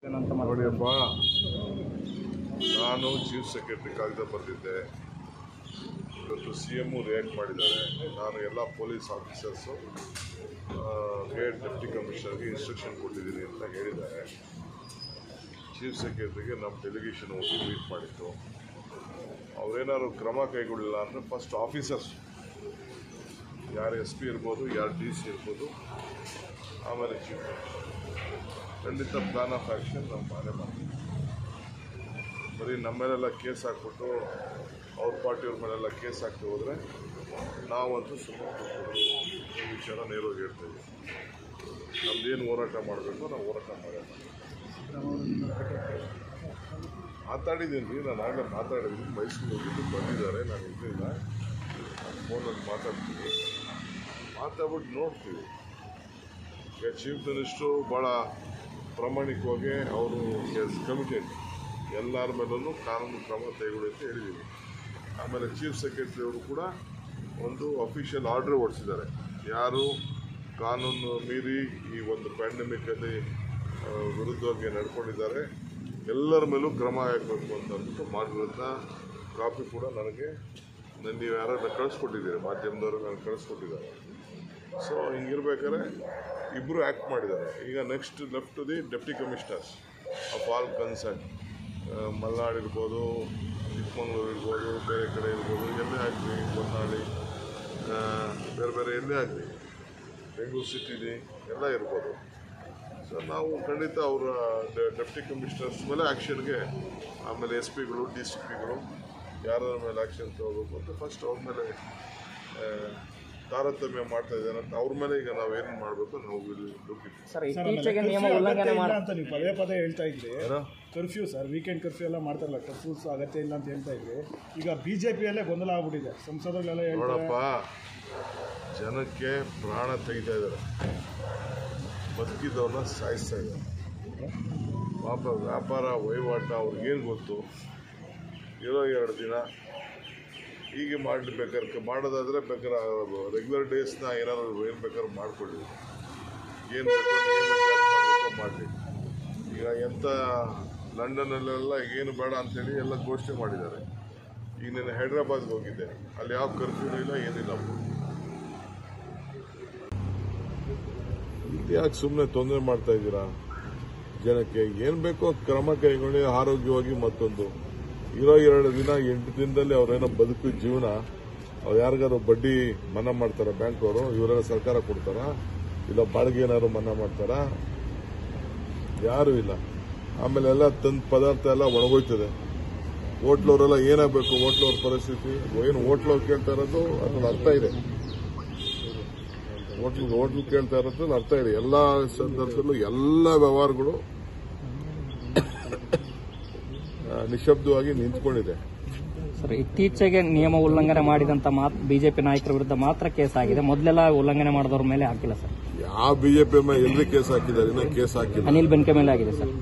ಏನಂತ ಮಾತು ನೋಡಿಯಪ್ಪ ನಾನು ಚೀಫ್ ಸೆಕ್ರೆಟರಿ ಕಾಗದ ಬರೆದಿದ್ದೆ ಇವತ್ತು ಸಿ ಎಮ್ಮು ರಿಯಾಕ್ಟ್ ಮಾಡಿದ್ದಾರೆ ನಾನು ಎಲ್ಲ ಪೊಲೀಸ್ ಆಫೀಸರ್ಸು ಹೇಡ್ ಡೆಪ್ಟಿ ಕಮಿಷನರ್ಗೆ ಇನ್ಸ್ಟ್ರಕ್ಷನ್ ಕೊಟ್ಟಿದ್ದೀನಿ ಅಂತ ಹೇಳಿದ್ದಾರೆ ಚೀಫ್ ಸೆಕ್ರೆಟರಿಗೆ ನಮ್ಮ ಡೆಲಿಗೇಷನ್ ಹೋಗಿ ಮೀಟ್ ಮಾಡಿತ್ತು ಅವರೇನಾದ್ರು ಕ್ರಮ ಕೈಗೊಳ್ಳಿಲ್ಲ ಅಂದರೆ ಫಸ್ಟ್ ಆಫೀಸರ್ಸ್ ಯಾರು ಎಸ್ ಪಿ ಇರ್ಬೋದು ಯಾರು ಡಿ ಸಿ ಇರ್ಬೋದು ಆಮೇಲೆ ಚೀಫ್ ಖಂಡಿತ ಪ್ಲಾನ್ ಆಫ್ ಆ್ಯಕ್ಷನ್ ನಾವು ಮಾಡೇ ಮಾಡ್ತೀವಿ ಬರೀ ನಮ್ಮ ಮೇಲೆಲ್ಲ ಕೇಸ್ ಹಾಕ್ಬಿಟ್ಟು ಅವ್ರ ಪಾರ್ಟಿಯವ್ರ ಮೇಲೆಲ್ಲ ಕೇಸ್ ಹಾಕ್ತಿ ಹೋದರೆ ನಾವಂತೂ ಸುಮ್ಮನೆ ಈ ವಿಚಾರ ನೇರವಾಗಿ ಹೇಳ್ತಾ ಇದ್ದೀವಿ ನಮ್ದೇನು ಹೋರಾಟ ಮಾಡಬೇಕು ನಾವು ಹೋರಾಟ ಮಾಡೋಣ ಮಾತಾಡಿದ್ದೀನಿ ರೀ ನಾನು ಆಗಲೇ ಮಾತಾಡಿದ್ದೀನಿ ಮೈಸೂರು ಹೋಗಿದ್ದು ಬಂದಿದ್ದಾರೆ ನಾನು ಇರಲಿಲ್ಲ ನಾನು ಫೋನಲ್ಲಿ ಮಾತಾಡ್ತೀನಿ ಮಾತಾಡ್ಬಿಟ್ಟು ನೋಡ್ತೀವಿ ಈಗ ಚೀಫ್ ಮಿನಿಸ್ಟ್ರು ಭಾಳ ಪ್ರಾಮಾಣಿಕವಾಗಿ ಅವರು ಎಸ್ ಕಮಿಟೆಡ್ ಎಲ್ಲರ ಮೇಲೂ ಕಾನೂನು ಕ್ರಮ ತೆಗೆದುಕೊಳ್ಳಿ ಅಂತ ಹೇಳಿದ್ದೀವಿ ಆಮೇಲೆ ಚೀಫ್ ಸೆಕ್ರೆಟರಿ ಅವರು ಕೂಡ ಒಂದು ಅಫಿಷಿಯಲ್ ಆರ್ಡರ್ ಹೊರಡಿಸಿದ್ದಾರೆ ಯಾರು ಕಾನೂನು ಮೀರಿ ಈ ಒಂದು ಪ್ಯಾಂಡಮಿಕಲ್ಲಿ ವಿರುದ್ಧವಾಗಿ ನಡ್ಕೊಂಡಿದ್ದಾರೆ ಎಲ್ಲರ ಮೇಲೂ ಕ್ರಮ ಆಗಬೇಕು ಅಂತ ಅಂದ್ಬಿಟ್ಟು ಮಾಡಿರೋದನ್ನ ಕಾಪಿ ಕೂಡ ನನಗೆ ನನ್ನ ನೀವು ಯಾರನ್ನ ಕಳಿಸ್ಕೊಟ್ಟಿದ್ದೀರಿ ಮಾಧ್ಯಮದವರು ನನಗೆ ಕಳಿಸ್ಕೊಟ್ಟಿದ್ದಾರೆ ಸೊ ಹಿಂಗಿರ್ಬೇಕಾದ್ರೆ ಇಬ್ಬರು ಆ್ಯಕ್ಟ್ ಮಾಡಿದ್ದಾರೆ ಈಗ next left the deputy commissioners of all concern Malnad ಇರ್ಬೋದು ಚಿಕ್ಕಮಂಗ್ಳೂರು ಇರ್ಬೋದು ಬೇರೆ ಕಡೆ ಇರ್ಬೋದು ಎಲ್ಲೇ ಆಗಲಿ ಹೊನ್ನಾಳಿ ಆ, ಬೇರೆ ಬೇರೆ ಎಲ್ಲೇ ಆಗಲಿ ಬೆಂಗಳೂರು ಸಿಟಿಲಿ ಎಲ್ಲ ಇರ್ಬೋದು ಸೊ ನಾವು ಖಂಡಿತ ಅವರ ಡೆಪ್ಟಿ ಕಮಿಷನರ್ಸ್ ಮೇಲೆ ಆ್ಯಕ್ಷನ್ಗೆ ಆಮೇಲೆ ಎಸ್ ಪಿಗಳು ಡಿ ಸಿ ಪಿಗಳು ಯಾರ ಮೇಲೆ ಆ್ಯಕ್ಷನ್ ತಗೋಬೇಕು ಅಂತ ಫಸ್ಟ್ ಅವ್ರ ಮೇಲೆ ಆ, ತಾರತಮ್ಯ ಮಾಡ್ತಾ ಇದ್ದಾರೆ ಅಂತ ಅವ್ರ ಮೇಲೆ ಈಗ ನಾವು ಏನು ಮಾಡಬೇಕು ನಾವು ಲುಕ್ಕಿದ್ದೀವಿ ಸರ್ ಸರ್, ಆಮೇಲೆ ಇತ್ತೀಚೆಗೆ ನಿಯಮ curfew ಉಲ್ಲಂಘನೆ ಅಗತ್ಯ ಇಲ್ಲ ಮಾಡ ಅಂತ ನೀವು ಪದೇ ಪದೇ ಹೇಳ್ತಾ ಇದ್ರಿ ಏನೋ ಕರ್ಫ್ಯೂ ಸರ್ ವೀಕೆಂಡ್ ಕರ್ಫ್ಯೂ ಎಲ್ಲ ಮಾಡ್ತಾರಲ್ಲ ಕರ್ಫ್ಯೂಸ್ ಅಗತ್ಯ ಇಲ್ಲ ಅಂತ ಹೇಳ್ತಾ ಇದ್ರಿ ಈಗ ಬಿಜೆಪಿಯಲ್ಲೇ ಗೊಂದಲ ಆಗ್ಬಿಟ್ಟಿದೆ ಸಂಸದಗಳೆಲ್ಲ ಹೇಳ್ತಾರೆ ನೋಡಪ್ಪ ಜನಕ್ಕೆ ಪ್ರಾಣ ತೆಗಿತಾ ಇದ್ದಾರೆ ಬದುಕಿದವ್ರನ್ನ ಸಾಯಿಸ್ತಾ ಇದ್ದಾರೆ ಪಾಪ ವ್ಯಾಪಾರ ವಹಿವಾಟ ಅವ್ರಿಗೇನು ಗೊತ್ತು ಇರೋ ಎರಡು ದಿನ ಹೀಗೆ ಮಾಡಲಿ ಬೇಕಾದ್ರೆ ಮಾಡೋದಾದರೆ ಬೇಕಾದ್ರೆ ರೆಗ್ಯುಲರ್ ಡೇಸ್ನ ಏನಾದ್ರು ಏನು ಬೇಕಾದ್ರೂ ಮಾಡ್ಕೊಳ್ಳಿ ಏನು ಬೇಕೋ ನಿಯಮ ಜಾರಿ ಮಾಡಬೇಕೋ ಮಾಡಲಿ ಈಗ ಎಂಥ ಲಂಡನ್ನಲ್ಲೆಲ್ಲ ಏನು ಬೇಡ ಅಂತೇಳಿ ಎಲ್ಲ ಘೋಷಣೆ ಮಾಡಿದ್ದಾರೆ ಈಗ ನಾನು ಹೈದ್ರಾಬಾದ್ಗೆ ಹೋಗಿದ್ದೆ ಅಲ್ಲಿ ಯಾವ ಕರ್ಫ್ಯೂನು ಇಲ್ಲ ಏನಿಲ್ಲ ಯಾಕೆ ಸುಮ್ಮನೆ ತೊಂದರೆ ಮಾಡ್ತಾ ಇದ್ದೀರಾ ಜನಕ್ಕೆ ಏನು ಬೇಕೋ ಕ್ರಮ ಕೈಗೊಂಡು ಆರೋಗ್ಯವಾಗಿ ಮತ್ತೊಂದು ಇರೋ ಎರಡು ದಿನ ಎಂಟು ದಿನದಲ್ಲಿ ಅವ್ರೇನೋ ಬದುಕು ಜೀವನ ಅವ್ರು ಯಾರಿಗಾದ್ರು ಬಡ್ಡಿ ಮನ್ನಾ ಮಾಡ್ತಾರ ಬ್ಯಾಂಕ್ ಅವರು ಇವರೆಲ್ಲ ಸರ್ಕಾರ ಕೊಡ್ತಾರ ಇಲ್ಲ ಬಾಡಿಗೆ ಏನಾದ್ರು ಮನ್ನಾ ಮಾಡ್ತಾರಾ ಯಾರೂ ಇಲ್ಲ ಆಮೇಲೆ ಎಲ್ಲ ತಂದ ಪದಾರ್ಥ ಎಲ್ಲ ಒಣಗೋಯ್ತದೆ ಹೋಟ್ಲವರೆಲ್ಲ ಏನಾಗಬೇಕು ಹೋಟ್ಲವ್ರ ಪರಿಸ್ಥಿತಿ ಏನು ಹೋಟ್ಲವ್ರು ಕೇಳ್ತಾ ಇರೋದು ಅದ್ರಲ್ಲಿ ಅರ್ಥ ಇದೆ ಹೋಟ್ಲ್ ಹೋಟ್ಲ್ ಕೇಳ್ತಾ ಇರೋದ್ರಲ್ಲಿ ಅರ್ಥ ಇದೆ ಎಲ್ಲ ಸಂದರ್ಭದಲ್ಲೂ ಎಲ್ಲ ವ್ಯವಹಾರಗಳು ಆ, ನಿಶಬ್ದವಾಗಿ ನಿಂತ್ಕೊಂಡಿದೆ ಸರ್ ಇತ್ತೀಚೆಗೆ ನಿಯಮ ಉಲ್ಲಂಘನೆ ಮಾಡಿದಂತ ಮಾತ್ ಬಿಜೆಪಿ ನಾಯಕರ ವಿರುದ್ಧ ಮಾತ್ರ ಕೇಸ್ ಆಗಿದೆ ಮೊದಲೆಲ್ಲ ಉಲ್ಲಂಘನೆ ಮಾಡಿದವ್ರ ಮೇಲೆ ಹಾಕಿಲ್ಲ ಸರ್ ಯಾವ ಬಿಜೆಪಿ ಮೇಲೆ ಎಲ್ರಿ ಕೇಸ್ ಹಾಕಿದ್ದಾರೆ ಇನ್ನೂ ಕೇಸ್ ಹಾಕಿಲ್ಲ ಅನಿಲ್ ಬೆನ್ಕೆ ಮೇಲೆ ಆಗಿದೆ ಸರ್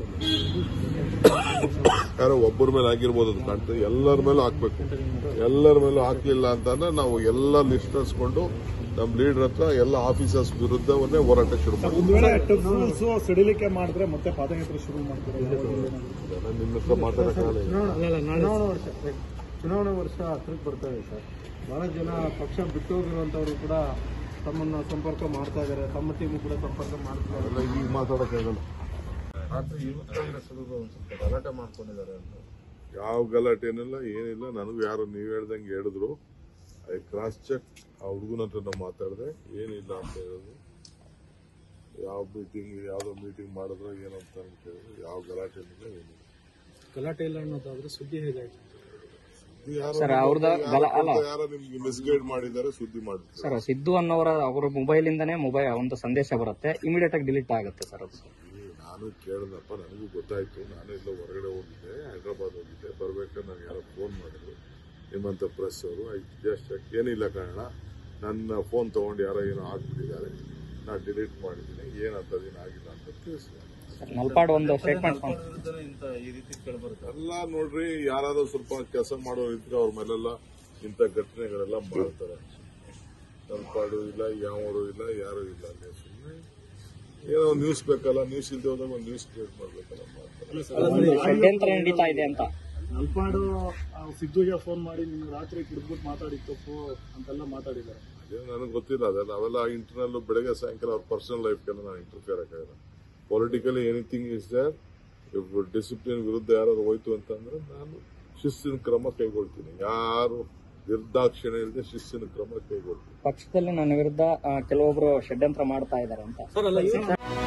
ಯಾರೋ ಒಬ್ಬರ ಮೇಲೆ ಆಗಿರ್ಬೋದು ಅದು ಕಾಣ್ತದೆ ಎಲ್ಲರ ಮೇಲೂ ಹಾಕ್ಬೇಕು ಎಲ್ಲರ ಮೇಲೂ ಹಾಕ್ಲಿಲ್ಲ ಅಂತಂದ್ರೆ ನಾವು ಎಲ್ಲ ಲಿಸ್ಟ್ ತರಿಸ್ಕೊಂಡು ನಮ್ಮ ಲೀಡರ್ ಹತ್ರ ಎಲ್ಲ ಆಫೀಸರ್ಸ್ ವಿರುದ್ಧವನ್ನೇ ಹೋರಾಟ ಶುರು ಸರ್ ಮಾಡ್ತೀವಿ ಒಂದು ವೇಳೆ ಟಫ್ರೂಲ್ಸ್ ಸಡಿಲಿಕೆ ಮಾಡಿದ್ರೆ ಮತ್ತೆ ಪಾದಯಾತ್ರೆ ಶುರು ಮಾಡ್ತಾರೆ ನಿಮ್ಮ ಹತ್ರ ಮಾತಾಡೋಕ್ಕಾಗಲ್ಲ ಚುನಾವಣಾ ವರ್ಷ ಚುನಾವಣಾ ವರ್ಷ ಹತ್ರಕ್ಕೆ ಬರ್ತಾ ಇದೆ ಸರ್ ಬಹಳ ಜನ ಪಕ್ಷ ಬಿಟ್ಟು ಹೋಗಿರುವಂತವರು ಕೂಡ ತಮ್ಮನ್ನ ಸಂಪರ್ಕ ಮಾಡ್ತಾ ಇದ್ದಾರೆ ತಮ್ಮ ಟೀಮ್ ಕೂಡ ಸಂಪರ್ಕ ಮಾಡ್ತಾ ಇದ್ದಾರೆ ಎಲ್ಲ ಈಗ ಮಾತಾಡೋಕ್ಕಾಗಲ್ಲ ರಾತ್ರಿ ಯೂತ್ ಕಾಂಗ್ರೆಸ್ ಒಂದು ಸ್ವಲ್ಪ ಗಲಾಟೆ ಮಾಡ್ಕೊಂಡಿದ್ದಾರೆ ಅಂತ ಯಾವ ಗಲಾಟೆ ಏನಿಲ್ಲ ಏನಿಲ್ಲ ನನಗೂ ಯಾರು ನೀವು ಹೇಳ್ದಂಗೆ ಹೇಳಿದ್ರು ಐ ಕ್ರಾಸ್ ಚೆಕ್ ಆ ಹುಡುಗನ ಹತ್ರ ನಾವು ಮಾತಾಡಿದೆ ಏನಿಲ್ಲ ಅಂತ ಹೇಳೋದು ಯಾವ ಮೀಟಿಂಗ್ ಯಾವುದೋ ಮೀಟಿಂಗ್ ಮಾಡಿದ್ರು ಏನು ಅಂತ ಕೇಳಿದ್ರು ಯಾವ ಗಲಾಟೆ ಏನಿಲ್ಲ ಏನಿಲ್ಲ ಗಲಾಟೆ ಇಲ್ಲ ಅನ್ನೋದಾದ್ರೆ ಸುದ್ದಿ ಹೇಗಾಯ್ತು ಇದು ಯಾರೋ ಸರ್, ಅವ್ರ್ದ ಗಲ- ಅಲ್ಲ. ಯಾರೋ ನಿಮ್ಗೆ ಮಿಸ್ಗೈಡ್ ಮಾಡಿದ್ದಾರೆ ಸುದ್ದಿ ಮಾಡಿದ್ರು ಸರ್ ಸಿದ್ದು ಅನ್ನೋರ ಅವರ ಮೊಬೈಲ್ ಇಂದಾನೇ ಮೊಬೈಲ್ ಒಂದು ಸಂದೇಶ ಬರುತ್ತೆ ಇಮಿಡಿಯೇಟ್ ಆಗಿ ಡಿಲೀಟ್ ಆಗುತ್ತೆ ಸರ್ ಅದು ಈ ನಾನು ಕೇಳಿದಪ್ಪ ನನಗೂ ಗೊತ್ತಾಯ್ತು ನಾನು ಎಲ್ಲ ಹೊರಗಡೆ ಹೋಗಿದ್ದೆ ಹೈದ್ರಾಬಾದ್ ಹೋಗಿದ್ದೆ ಬರ್ಬೇಕಾದ್ರೆ ನನಗೆ ಯಾರೋ ಫೋನ್ ಮಾಡಿದ್ರು ನಿಮ್ಮಂಥ ಪ್ರೆಸ್ ಅವರು ಐ ಜಸ್ಟ್ ಏನಿಲ್ಲ ಕಾರಣ ನನ್ನ ಫೋನ್ ತೊಗೊಂಡು ಯಾರೋ ಏನೋ ಹಾಕ್ಬಿಟ್ಟಿದ್ದಾರೆ ನಾನು ಡಿಲೀಟ್ ಮಾಡಿದ್ದೀನಿ ಏನಂತದೇನು ಆಗಿಲ್ಲ ಅಂತ ತಿಳಿಸಿದೆ ಸರ್, ನಲ್ಪಾಡ್ ಒಂದು ಸ್ಟೇಟ್ಮೆಂಟ್ ಇಂತ ಈ ರೀತಿ ಕೇಳ್ಬರುತ್ತೆ ಎಲ್ಲ ನೋಡ್ರಿ ಯಾರಾದ್ರೂ ಸ್ವಲ್ಪ ಕೆಲಸ ಮಾಡೋರು ಇದ್ರೆ ಅವ್ರ ಮೇಲೆಲ್ಲ ಇಂಥ ಘಟನೆಗಳೆಲ್ಲ ಮಾಡ್ತಾರೆ ತಲ್ಪಾಡು ಇಲ್ಲ ಯಾವರು ಇಲ್ಲ ಯಾರು ಇಲ್ಲ ಅಲ್ಲಿ ಸುಮ್ಮನೆ ಏನೋ ಒಂದು ನ್ಯೂಸ್ ಬೇಕಲ್ಲ ನ್ಯೂಸ್ ಇಲ್ಲದೆ ಹೋದಾಗ ಒಂದು ನ್ಯೂಸ್ ಕ್ರಿಯೇಟ್ ಮಾಡ್ಬೇಕಲ್ಲ ಮಾಡ್ತಾರೆ. ಷಡ್ಯಂತ್ರ ನಡೀತಾ ಇದೆ ಅಂತ ನಲ್ಪಾಡು ಆ, ಸಿದ್ದುಗೆ ಫೋನ್ ಮಾಡಿ ನೀನು ರಾತ್ರಿ ಕುಡಿದ್ಬಿಟ್ಟು ಮಾತಾಡಿದ ತಪ್ಪು ಅಂತೆಲ್ಲ ಮಾತಾಡಿದ್ದಾರೆ ಅದೇನು ನನಗೆ ಗೊತ್ತಿಲ್ಲ ಅದೆಲ್ಲ ಅವೆಲ್ಲ ಇಂಟರ್ನಲ್ ಬೆಳಗ್ಗೆ ಸಾಯಂಕಾಲ ಅವ್ರ ಪರ್ಸನಲ್ ಲೈಫ್ಗೆಲ್ಲ ನಾನು ಇಂಟರ್ಫಿಯರ್ ಆಗಲ್ಲ politically anything is there if discipline ವಿರುದ್ಧ ಯಾರು ಹೋಯ್ತು ಅಂತಂದ್ರೆ ನಾನು ಶಿಸ್ತಿನ ಕ್ರಮ ಕೈಗೊಳ್ತೀನಿ ಯಾರು ನಿರ್ದಾಕ್ಷಿಣ್ಯ ಇಲ್ಲದೆ ಶಿಸ್ತಿನ ಕ್ರಮ ಕೈಗೊಳ್ತೀನಿ ಪಕ್ಷದಲ್ಲಿ ನನ್ನ ವಿರುದ್ಧ ಆ, ಕೆಲವೊಬ್ರು ಷಡ್ಯಂತ್ರ ಮಾಡ್ತಾ ಇದ್ದಾರೆ ಅಂತ